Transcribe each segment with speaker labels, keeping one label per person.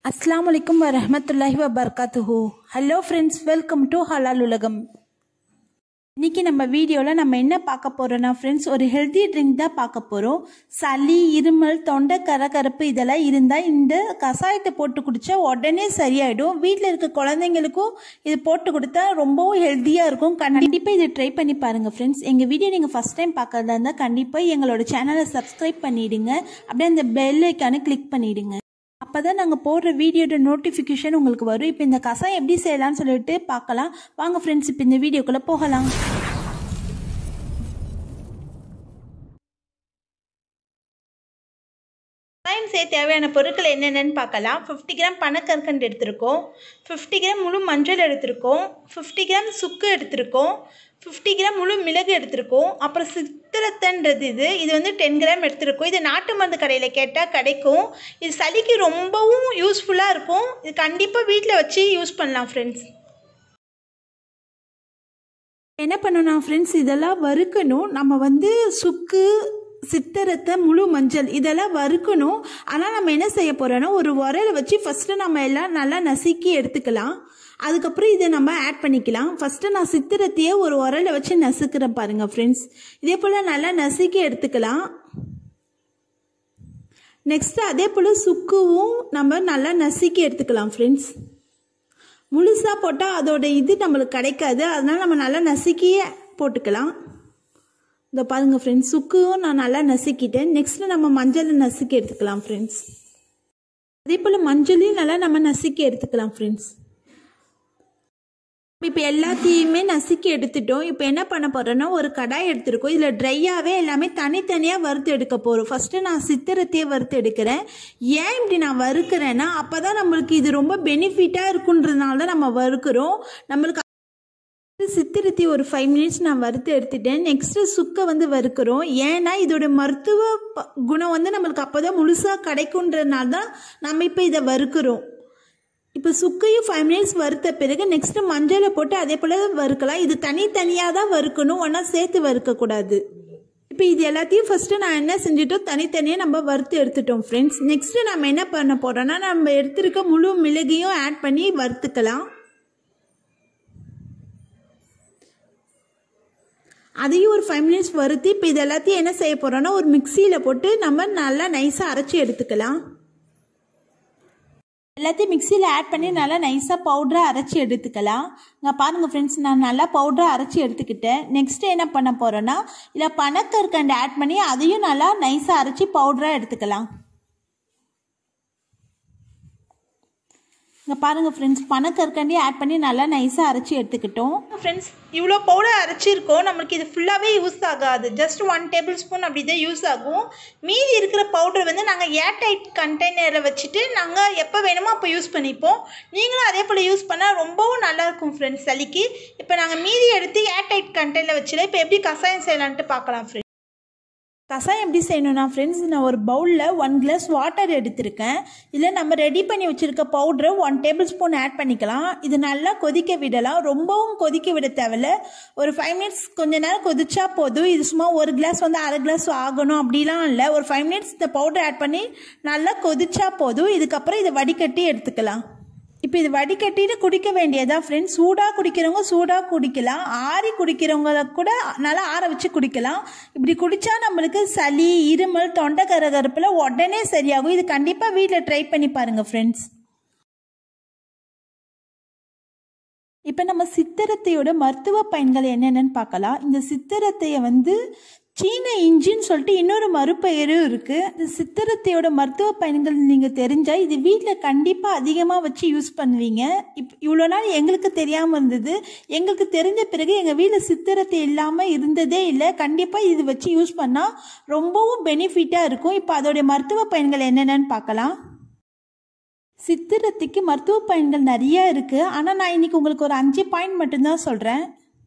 Speaker 1: அஸ்லாம் வலைக்கும் வரமத்துல்லாஹி வபர்காத்துஹு hello friends welcome to Halal Ulagam இன்னைக்கு நம்ம வீடியோவில் நம்ம என்ன பார்க்க போகிறோம்னா ஃப்ரெண்ட்ஸ் ஒரு ஹெல்தி ட்ரிங்க் தான் பார்க்க போகிறோம் சளி இருமல் தொண்டை கரகரப்பு இதெல்லாம் இருந்தால் இந்த கஷாயத்தை போட்டு குடித்தா உடனே சரியாயிடும் வீட்டில் இருக்க குழந்தைங்களுக்கும் இது போட்டு கொடுத்தா ரொம்பவும் ஹெல்த்தியாக இருக்கும் கண்டிப்பாக இதை ட்ரை பண்ணி பாருங்கள் ஃப்ரெண்ட்ஸ் எங்கள் வீடியோ நீங்கள் ஃபஸ்ட் டைம் பார்க்கறதா இருந்தால் கண்டிப்பாக எங்களோட சேனலை சப்ஸ்கிரைப் பண்ணிவிடுங்க அப்படியே அந்த பெல் ஐக்கானை கிளிக் பண்ணிவிடுங்க அப்போ தான் நாங்கள் போடுற வீடியோட நோட்டிஃபிகேஷன் உங்களுக்கு வரும் இப்போ இந்த கசாயம் எப்படி செய்யலாம்னு சொல்லிட்டு பார்க்கலாம் வாங்க ஃப்ரெண்ட்ஸ் இப்போ இந்த வீடியோக்குள்ளே போகலாம் கசாயம் செய்ய தேவையான பொருட்கள் என்னென்னு பார்க்கலாம் ஃபிஃப்டி கிராம் பனக்கற்கண்டு எடுத்திருக்கோம் ஃபிஃப்டி கிராம் முழு மஞ்சள் எடுத்திருக்கோம் ஃபிஃப்டி கிராம் சுக்கு எடுத்திருக்கோம் ஃபிஃப்டி கிராம் முழு மிளகு எடுத்திருக்கோம் அப்புறம் சித்திரத்தன்றது இது இது வந்து டென் கிராம் எடுத்திருக்கோம் இது நாட்டு மருந்து கடையில் கேட்டால் கிடைக்கும் இது சளிக்கு ரொம்பவும் யூஸ்ஃபுல்லாக இருக்கும் இது கண்டிப்பாக வீட்டில் வச்சு யூஸ் பண்ணலாம் ஃப்ரெண்ட்ஸ் என்ன பண்ணணும் ஃப்ரெண்ட்ஸ் இதெல்லாம் வறுக்கணும் நம்ம வந்து சுக்கு சித்தரத்தை முழு மஞ்சள் இதெல்லாம் வறுக்கணும் ஆனால் நம்ம என்ன செய்ய போகிறோன்னா ஒரு உரையில் வச்சு ஃபஸ்ட்டு நம்ம எல்லாம் நல்லா நசுக்கி எடுத்துக்கலாம் அதுக்கப்புறம் இதை நம்ம ஆட் பண்ணிக்கலாம் ஃபஸ்ட்டு நான் சித்திரத்தையே ஒரு உரையில் வச்சு நசுக்கிறேன் பாருங்கள் ஃப்ரெண்ட்ஸ் இதே போல் நல்லா நசுக்கி எடுத்துக்கலாம் நெக்ஸ்ட்டு அதே போல் சுக்குவும் நம்ம நல்லா நசுக்கி எடுத்துக்கலாம் ஃப்ரெண்ட்ஸ் முழுசாக போட்டால் அதோட இது நம்மளுக்கு கிடைக்காது அதனால் நம்ம நல்லா நசுக்கியே போட்டுக்கலாம் இந்த பாருங்கள் ஃப்ரெண்ட்ஸ் சுக்கும் நான் நல்லா நசுக்கிட்டேன் நெக்ஸ்ட்டு நம்ம மஞ்சளை நசுக்கி எடுத்துக்கலாம் ஃப்ரெண்ட்ஸ் அதே போல் மஞ்சளையும் நல்லா நம்ம நசுக்கி எடுத்துக்கலாம் ஃப்ரெண்ட்ஸ் இப்போ எல்லாத்தையுமே நசுக்கி எடுத்துட்டோம் இப்போ என்ன பண்ண போகிறோன்னா ஒரு கடாய் எடுத்துருக்கோம் இதில் ட்ரையாகவே எல்லாமே தனித்தனியாக வறுத்து எடுக்க போகிறோம் ஃபஸ்ட்டு நான் சித்திரத்தையே வறுத்து எடுக்கிறேன் ஏன் இப்படி நான் வறுக்கிறேன்னா அப்போ தான் நம்மளுக்கு இது ரொம்ப பெனிஃபிட்டாக இருக்குன்றதுனால நம்ம வறுக்கிறோம் நம்மளுக்கு சித்திரத்தி ஒரு ஃபைவ் மினிட்ஸ் நான் வறுத்து எடுத்துட்டேன் நெக்ஸ்ட்டு சுக்கை வந்து வறுக்கிறோம் ஏன்னா இதோட மருத்துவ குணம் வந்து நம்மளுக்கு அப்போ தான் முழுசாக கிடைக்குன்றதுனால தான் நம்ம இப்போ இதை வறுக்கிறோம் இப்போ சுக்கையும் ஃபைவ் மினிட்ஸ் வறுத்த பிறகு நெக்ஸ்ட்டு மஞ்சளை போட்டு அதே போல் வறுக்கலாம் இது தனித்தனியாக தான் வறுக்கணும் ஒன்றா சேர்த்து வறுக்கக்கூடாது இப்போ இது எல்லாத்தையும் ஃபஸ்ட்டு நான் என்ன செஞ்சுட்டோம் தனித்தனியாக நம்ம வறுத்து எடுத்துட்டோம் ஃப்ரெண்ட்ஸ் நெக்ஸ்ட்டு நம்ம என்ன பண்ண போகிறோன்னா நம்ம எடுத்துருக்க முழு மிளகையும் ஆட் பண்ணி வறுத்துக்கலாம் அதையும் ஒரு ஃபைவ் மினிட்ஸ் வறுத்து இப்போ இது எல்லாத்தையும் என்ன செய்ய போகிறோன்னா ஒரு மிக்சியில் போட்டு நம்ம நல்லா நைஸாக அரைச்சி எடுத்துக்கலாம் எல்லாத்தையும் மிக்சியில் ஆட் பண்ணி நல்லா நைஸாக பவுடராக அரைச்சி எடுத்துக்கலாம் இங்கே பாருங்கள் ஃப்ரெண்ட்ஸ் நான் நல்லா பவுடராக அரைச்சி எடுத்துக்கிட்டேன் நெக்ஸ்ட்டு என்ன பண்ண போகிறேன்னா இல்லை பனக்கற்கண்டு ஆட் பண்ணி அதையும் நல்லா நைஸாக அரைச்சி பவுடராக எடுத்துக்கலாம் இங்கே பாருங்கள் ஃப்ரெண்ட்ஸ் பனக்கற்கண்டி ஆட் பண்ணி நல்லா நைஸாக அரைச்சி எடுத்துக்கிட்டோம் ஃப்ரெண்ட்ஸ் இவ்வளோ பவுடர் அரைச்சிருக்கோம் நம்மளுக்கு இது ஃபுல்லாகவே யூஸ் ஆகாது ஜஸ்ட் ஒன் டேபிள் ஸ்பூன் அப்படி தான் யூஸ் ஆகும் மீதி இருக்கிற பவுடர் வந்து நாங்கள் ஏர்டைட் கண்டெய்னரை வச்சுட்டு நாங்கள் எப்போ வேணுமோ அப்போ யூஸ் பண்ணிப்போம் நீங்களும் அதே போல் யூஸ் பண்ணால் ரொம்பவும் நல்லாயிருக்கும் ஃப்ரெண்ட்ஸ் சளிக்கு இப்போ நாங்கள் மீதி எடுத்து ஏர்டைட் கண்டெய்னரில் வச்சுல இப்போ எப்படி கஷாயம் செய்யலான்ட்டு பார்க்கலாம் ஃப்ரெண்ட்ஸ் கசாயம் எப்படி செய்யணும்னா ஃப்ரெண்ட்ஸ் நான் ஒரு பவுலில் ஒன் கிளாஸ் வாட்டர் எடுத்திருக்கேன் இதில் நம்ம ரெடி பண்ணி வச்சுருக்க powder one tablespoon add பண்ணிக்கலாம் இது நல்லா கொதிக்க விடலாம் ரொம்பவும் கொதிக்க விட தேவையில்ல ஒரு ஃபைவ் மினிட்ஸ் கொஞ்ச நேரம் கொதிச்சா போதும் இது சும்மா ஒரு கிளாஸ் வந்து அரை கிளாஸ் ஆகணும் அப்படிலாம் இல்லை ஒரு ஃபைவ் மினிட்ஸ் இந்த பவுடர் ஆட் பண்ணி நல்லா கொதிச்சா போதும் இதுக்கப்புறம் இதை வடிகட்டி எடுத்துக்கலாம் இப்போ இது வடிகட்டிட்டு குடிக்க வேண்டியதா ஃப்ரெண்ட்ஸ் சூடாக குடிக்கிறவங்க சூடாக குடிக்கலாம் ஆறி குடிக்கிறவங்கள கூட நல்லா ஆற வச்சு குடிக்கலாம் இப்படி குடித்தா நம்மளுக்கு சளி இருமல் தொண்டை கரகரப்பில் உடனே சரியாகும் இது கண்டிப்பாக வீட்டில் ட்ரை பண்ணி பாருங்கள் ஃப்ரெண்ட்ஸ் இப்போ நம்ம சித்திரத்தையோட மருத்துவ பயன்கள் என்னென்னு பார்க்கலாம் இந்த சித்திரத்தையை வந்து சீன இஞ்சின்னு சொல்லிட்டு இன்னொரு மறுபெயரும் இருக்குது இந்த சித்திரத்தையோட மருத்துவ பயன்கள் நீங்கள் தெரிஞ்சால் இது வீட்டில் கண்டிப்பாக அதிகமாக வச்சு யூஸ் பண்ணுவீங்க இப் இவ்வளோ நாள் எங்களுக்கு தெரியாமல் இருந்தது எங்களுக்கு தெரிஞ்ச பிறகு எங்கள் வீட்டில் சித்திரத்தை இல்லாமல் இருந்ததே இல்லை கண்டிப்பாக இது வச்சு யூஸ் பண்ணால் ரொம்பவும் பெனிஃபிட்டாக இருக்கும் இப்போ அதோடைய மருத்துவ பயன்கள் என்னென்னு பார்க்கலாம் சித்திரத்துக்கு மருத்துவ பயன்கள் நிறைய இருக்குது ஆனால் நான் இன்றைக்கி உங்களுக்கு ஒரு அஞ்சு பாயிண்ட் மட்டும்தான் சொல்கிறேன்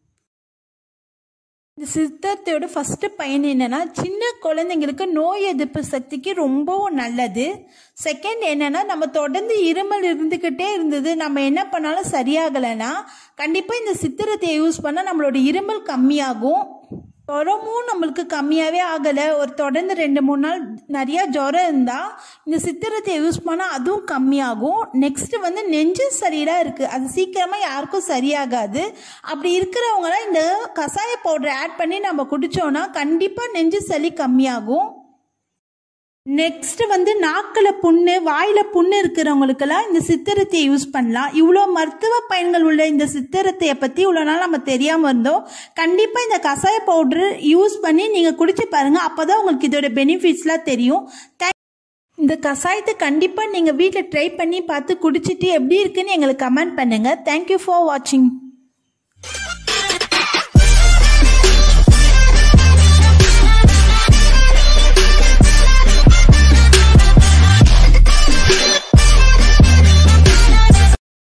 Speaker 1: இந்த சித்தர்த்தையோட ஃபஸ்ட்டு பயன் என்னென்னா சின்ன குழந்தைங்களுக்கு நோய் எதிர்ப்பு சக்திக்கு ரொம்பவும் நல்லது செகண்ட் என்னென்னா நம்ம தொடர்ந்து இருமல் இருந்துக்கிட்டே இருந்தது நம்ம என்ன பண்ணாலும் சரியாகலைன்னா கண்டிப்பாக இந்த சித்திரத்தை யூஸ் பண்ணால் நம்மளோட இருமல் கம்மியாகும் ஜுரமும் நம்மளுக்கு கம்மியாகவே ஆகலை ஒரு தொடர்ந்து ரெண்டு மூணு நாள் நிறையா ஜுரம் இருந்தால் இந்த சித்திரத்தை யூஸ் பண்ணால் அதுவும் கம்மியாகும் நெக்ஸ்ட்டு வந்து நெஞ்சு சரியெல்லாம் இருக்குது அது சீக்கிரமாக யாருக்கும் சரியாகாது அப்படி இருக்கிறவங்களாம் இந்த கஷாய பவுடரை ஆட் பண்ணி நம்ம குடித்தோன்னா கண்டிப்பாக நெஞ்சு சளி கம்மியாகும் நெக்ஸ்ட் வந்து நாக்கில் புண்ணு வாயில் புண்ணு இருக்கிறவங்களுக்கெல்லாம் இந்த சித்திரத்தை யூஸ் பண்ணலாம் இவ்வளோ மருத்துவ பயன்கள் உள்ள இந்த சித்திரத்தையை பற்றி இவ்வளோ நாள் நம்ம தெரியாமல் இருந்தோம் கண்டிப்பாக இந்த கஷாய பவுட்ரு யூஸ் பண்ணி நீங்கள் குடிச்சு பாருங்கள் அப்போ தான் உங்களுக்கு இதோட பெனிஃபிட்ஸ்லாம் தெரியும் Thank- இந்த கஷாயத்தை கண்டிப்பாக நீங்கள் வீட்டில் ட்ரை பண்ணி பார்த்து குடிச்சிட்டு எப்படி இருக்குன்னு எங்களுக்கு கமெண்ட் பண்ணுங்கள் தேங்க்யூ ஃபார் வாட்சிங்